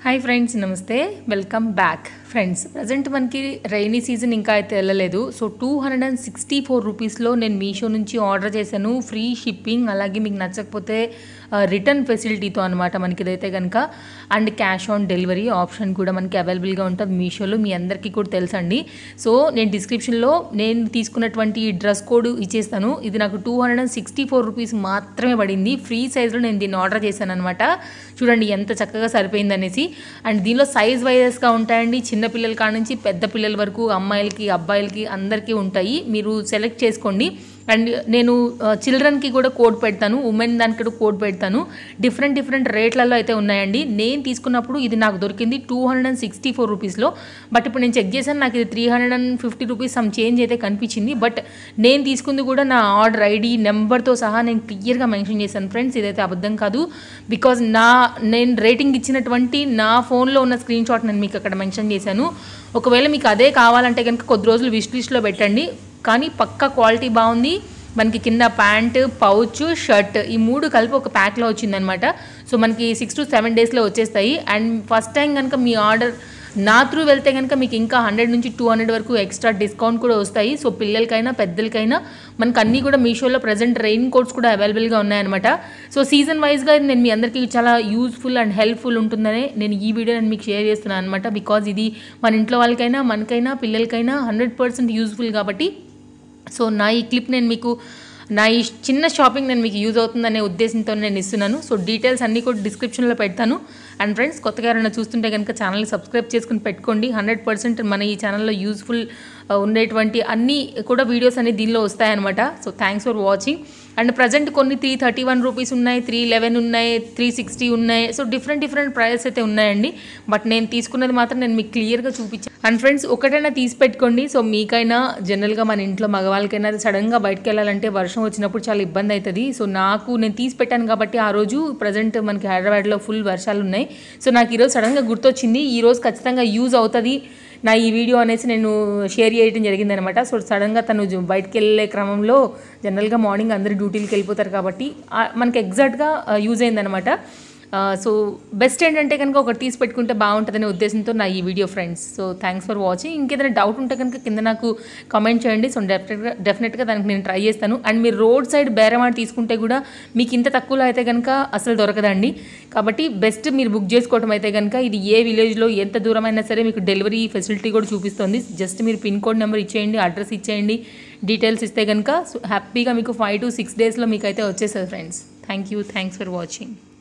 hi friends నమస్తే welcome back friends present మనకి rainy season ఇంకా అయితే వెళ్ళలేదు so two hundred and sixty four రూపీస్లో నేను మీషో నుంచి ఆర్డర్ చేశాను ఫ్రీ షిప్పింగ్ అలాగే మీకు నచ్చకపోతే రిటర్న్ ఫెసిలిటీతో అనమాట మనకి ఇదైతే కనుక and cash on delivery option కూడా మనకి అవైలబుల్గా ఉంటుంది మీషోలో మీ అందరికీ కూడా తెలుసండి సో నేను డిస్క్రిప్షన్లో నేను తీసుకున్నటువంటి ఈ డ్రెస్ కోడ్ ఇచ్చేస్తాను ఇది నాకు two hundred and sixty four rupees మాత్రమే పడింది ఫ్రీ సైజ్లో నేను దీన్ని ఆర్డర్ చేశాను అనమాట చూడండి ఎంత చక్కగా సరిపోయింది అనేసి అండ్ దీనిలో సైజ్ వైజెస్గా ఉంటాయండి చిన్నపిల్లల కాడ నుంచి పెద్ద పిల్లల వరకు అమ్మాయిలకి అబ్బాయిలకి అందరికీ ఉంటాయి మీరు సెలెక్ట్ చేసుకోండి అండ్ నేను చిల్డ్రన్కి కూడా కోడ్ పెడతాను ఉమెన్ దానికి కూడా కోడ్ పెడతాను డిఫరెంట్ డిఫరెంట్ రేట్లలో అయితే ఉన్నాయండి నేను తీసుకున్నప్పుడు ఇది నాకు దొరికింది two hundred and sixty four రూపీస్లో బట్ ఇప్పుడు నేను చెక్ చేశాను నాకు ఇది three hundred and fifty rupees some change అయితే కనిపించింది బట్ నేను తీసుకుంది కూడా నా ఆర్డర్ ఐడి నెంబర్తో సహా నేను క్లియర్గా మెన్షన్ చేశాను ఫ్రెండ్స్ ఇదైతే అబద్ధం కాదు బికాజ్ నా నేను రేటింగ్ ఇచ్చినటువంటి నా ఫోన్లో ఉన్న స్క్రీన్ షాట్ నేను మీకు అక్కడ మెన్షన్ చేశాను ఒకవేళ మీకు అదే కావాలంటే కనుక కొద్ది రోజులు విష్ లిస్ట్లో పెట్టండి కానీ పక్కా క్వాలిటీ బాగుంది మనకి కింద ప్యాంట్ పౌచ్ షర్ట్ ఈ మూడు కలిపి ఒక ప్యాక్లో వచ్చిందనమాట సో మనకి సిక్స్ టు సెవెన్ డేస్లో వచ్చేస్తాయి అండ్ ఫస్ట్ టైం కనుక మీ ఆర్డర్ నా త్రూ వెళ్తే కనుక మీకు ఇంకా హండ్రెడ్ నుంచి టూ హండ్రెడ్ వరకు ఎక్స్ట్రా డిస్కౌంట్ కూడా వస్తాయి సో పిల్లలకైనా పెద్దలకైనా మనకు అన్నీ కూడా మీషోలో ప్రజెంట్ రెయిన్ కోట్స్ కూడా అవైలబుల్గా ఉన్నాయన్నమాట సో సీజన్ వైజ్గా నేను మీ అందరికీ చాలా యూస్ఫుల్ అండ్ హెల్ప్ఫుల్ ఉంటుందనే నేను ఈ వీడియో నేను మీకు షేర్ చేస్తున్నాను అనమాట బికాజ్ ఇది మన ఇంట్లో వాళ్ళకైనా మనకైనా పిల్లలకైనా హండ్రెడ్ పర్సెంట్ యూస్ఫుల్ కాబట్టి సో నా ఈ క్లిప్ నేను మీకు నా ఈ చిన్న షాపింగ్ నేను మీకు యూజ్ అవుతుందనే ఉద్దేశంతో నేను ఇస్తున్నాను సో డీటెయిల్స్ అన్నీ కూడా డిస్క్రిప్షన్లో పెడతాను అండ్ ఫ్రెండ్స్ కొత్తగా ఎవరైనా చూస్తుంటే కనుక ఛానల్ని సబ్స్క్రైబ్ చేసుకుని పెట్టుకోండి హండ్రెడ్ పర్సెంట్ మన ఈ ఛానల్లో యూస్ఫుల్ ఉండేటువంటి అన్ని కూడా వీడియోస్ అన్ని దీనిలో వస్తాయన్నమాట so thanks for watching and present కొన్ని త్రీ థర్టీ వన్ రూపీస్ ఉన్నాయి త్రీ లెవెన్ ఉన్నాయి త్రీ సిక్స్టీ ఉన్నాయి సో డిఫరెంట్ డిఫరెంట్ ప్రైజెస్ అయితే ఉన్నాయండి బట్ నేను తీసుకున్నది మాత్రం నేను మీకు క్లియర్గా చూపించాను అండ్ ఫ్రెండ్స్ ఒకటైనా తీసి పెట్టుకోండి సో మీకైనా జనరల్గా మన ఇంట్లో మగవాళ్ళకైనా సడన్గా బయటకు వెళ్ళాలంటే వర్షం వచ్చినప్పుడు చాలా ఇబ్బంది అవుతుంది సో నాకు నేను తీసి పెట్టాను కాబట్టి ఆ రోజు ప్రజెంట్ మనకి హైదరాబాద్లో ఫుల్ వర్షాలు ఉన్నాయి సో నాకు ఈరోజు సడన్గా గుర్తొచ్చింది ఈరోజు ఖచ్చితంగా యూజ్ అవుతుంది నా ఈ వీడియో అనేసి నేను షేర్ చేయడం జరిగిందనమాట సో సడన్గా తను జు- బయటికి వెళ్ళే క్రమంలో జనరల్గా మార్నింగ్ అందరు డ్యూటీలకు వెళ్ళిపోతారు కాబట్టి ఆ, మనకి ఎగ్జాక్ట్గా యూజ్ అయిందనమాట సో బెస్ట్ ఏంటంటే కనుక ఒకటి తీసి పెట్టుకుంటే బాగుంటుందనే ఉద్దేశంతో నా ఈ video friends so thanks for watching ఇంకేదైనా డౌట్ ఉంటే కనుక కింద నాకు కామెంట్ చేయండి సో డెఫినెట్గా డెఫినెట్గా దానికి నేను ట్రై చేస్తాను అండ్ మీరు రోడ్ సైడ్ బేరమాడి తీసుకుంటే కూడా మీకు ఇంత తక్కువలో అయితే కనుక అసలు దొరకదండి కాబట్టి బెస్ట్ మీరు బుక్ చేసుకోవడం అయితే కనుక ఇది ఏ విలేజ్లో ఎంత దూరమైనా సరే మీకు డెలివరీ ఫెసిలిటీ కూడా చూపిస్తుంది జస్ట్ మీరు పిన్ కోడ్ నెంబర్ ఇచ్చేయండి అడ్రస్ ఇచ్చేయండి డీటెయిల్స్ ఇస్తే కనుక హ్యాపీగా మీకు ఫైవ్ టు సిక్స్ డేస్లో మీకు అయితే వచ్చేస్తుంది friends thank you thanks for watching